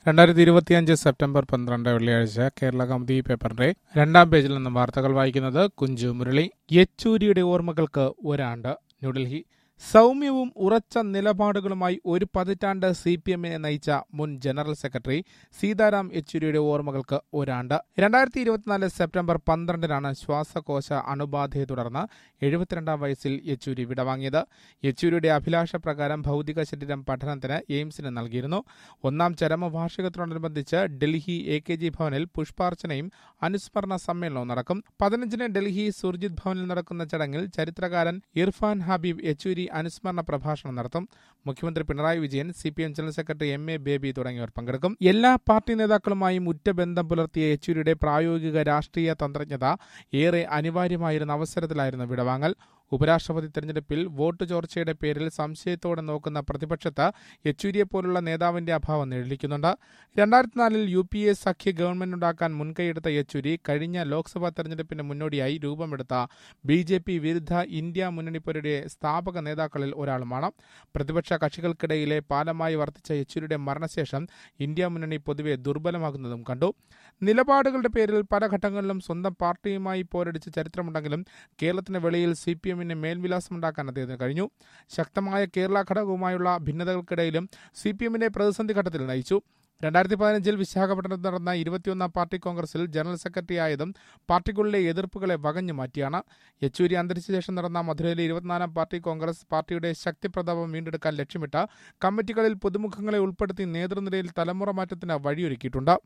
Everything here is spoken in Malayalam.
രണ്ടായിരത്തി ഇരുപത്തിയഞ്ച് സെപ്റ്റംബർ പന്ത്രണ്ട് വെള്ളിയാഴ്ച കേരള കൗമുദി പേപ്പറിന്റെ രണ്ടാം പേജിൽ നിന്നും വാർത്തകൾ വായിക്കുന്നത് കുഞ്ചു മുരളി യെച്ചൂരിയുടെ ഓർമ്മകൾക്ക് ഒരാണ്ട് ന്യൂഡൽഹി സൗമ്യവും ഉറച്ച നിലപാടുകളുമായി ഒരു പതിറ്റാണ്ട് സി പി എമ്മിനെ നയിച്ച മുൻ ജനറൽ സെക്രട്ടറി സീതാറാം യെച്ചൂരിയുടെ ഓർമ്മകൾക്ക് ഒരാണ്ട് രണ്ടായിരത്തി ഇരുപത്തിനാല് സെപ്റ്റംബർ പന്ത്രണ്ടിനാണ് ശ്വാസകോശ അണുബാധയെ തുടർന്ന് എഴുപത്തിരണ്ടാം വയസ്സിൽ യെച്ചൂരി വിടവാങ്ങിയത് യെച്ചൂരിയുടെ അഭിലാഷപ്രകാരം ഭൗതിക ശരീരം പഠനത്തിന് എയിംസിന് നൽകിയിരുന്നു ഒന്നാം ചരമവാർഷികത്തോടനുബന്ധിച്ച് ഡൽഹി എ കെ ജി ഭവനിൽ പുഷ്പാർച്ചനയും അനുസ്മരണ സമ്മേളനവും നടക്കും പതിനഞ്ചിന് ഡൽഹി സുർജിത് ഭവനിൽ നടക്കുന്ന ചടങ്ങിൽ ചരിത്രകാരൻ ഇർഫാൻ ഹബീബ് യെച്ചൂരി അനുസ്മരണ പ്രഭാഷണം നടത്തും മുഖ്യമന്ത്രി Pinarayi Vijayan C P M general secretary M A Baby തുടങ്ങിയവർ പങ്കെടുക്കും എല്ലാ പാർട്ടി നേതാക്കളുമായും ഉറ്റ ബന്ധം പുലർത്തിയ യെച്ചൂരിയുടെ പ്രായോഗിക രാഷ്ട്രീയ തന്ത്രജ്ഞത ഏറെ അനിവാര്യമായിരുന്ന അവസരത്തിലായിരുന്നു വിടവാങ്ങൽ ഉപരാഷ്ട്രപതി തെരഞ്ഞെടുപ്പിൽ വോട്ട് ചോർച്ചയുടെ പേരിൽ സംശയത്തോടെ നോക്കുന്ന പ്രതിപക്ഷത്ത് യെച്ചൂരിയെ പോലുള്ള നേതാവിന്റെ അഭാവം നിഴലിക്കുന്നുണ്ട് രണ്ടായിരത്തി നാലിൽ യു പി എ സഖ്യ ഗവൺമെന്റ് ഉണ്ടാക്കാൻ മുൻകൈയെടുത്ത യെച്ചൂരി കഴിഞ്ഞ ലോക്സഭാ തെരഞ്ഞെടുപ്പിന് മുന്നോടിയായി രൂപമെടുത്ത ബി ജെ പി വിരുദ്ധ ഇന്ത്യ മുന്നണിപ്പോരുടെ സ്ഥാപക നേതാക്കളിൽ ഒരാളുമാണ് പ്രതിപക്ഷ കക്ഷികൾക്കിടയിലെ പാലമായി വർത്തിച്ച യെച്ചൂരിയുടെ മരണശേഷം ഇന്ത്യ മുന്നണി പൊതുവെ ദുർബലമാകുന്നതും കണ്ടു നിലപാടുകളുടെ പേരിൽ പല ഘട്ടങ്ങളിലും സ്വന്തം പാർട്ടിയുമായി പോരടിച്ച ചരിത്രമുണ്ടെങ്കിലും കേരളത്തിന് വെളിയിൽ സി പി എമ്മിന് മേൽവിലാസമുണ്ടാക്കാൻ അദ്ദേഹത്തിന് കഴിഞ്ഞു ശക്തമായ കേരള ഘടകവുമായുള്ള ഭിന്നതകൾക്കിടയിലും സി പി എമ്മിനെ പ്രതിസന്ധി ഘട്ടത്തിൽ നയിച്ചു രണ്ടായിരത്തി പതിനഞ്ചിൽ വിശാഖപട്ടണത്ത് നടന്ന ഇരുപത്തിയൊന്നാം പാർട്ടി കോൺഗ്രസിൽ ജനറൽ സെക്രട്ടറി ആയതും പാർട്ടിക്കുള്ളിലെ എതിർപ്പുകളെ വകഞ്ഞു മാറ്റിയാണ് യെച്ചൂരി അന്തരിച്ച ശേഷം നടന്ന മധുരയിലെ ഇരുപത്തിനാലാം പാർട്ടി കോൺഗ്രസ് പാർട്ടിയുടെ ശക്തിപ്രതാപം വീണ്ടെടുക്കാൻ ലക്ഷ്യമിട്ട് കമ്മിറ്റികളിൽ പുതുമുഖങ്ങളെ ഉൾപ്പെടുത്തി നേതൃനിരയിൽ തലമുറ മാറ്റത്തിന് വഴിയൊരുക്കിയിട്ടുണ്ട്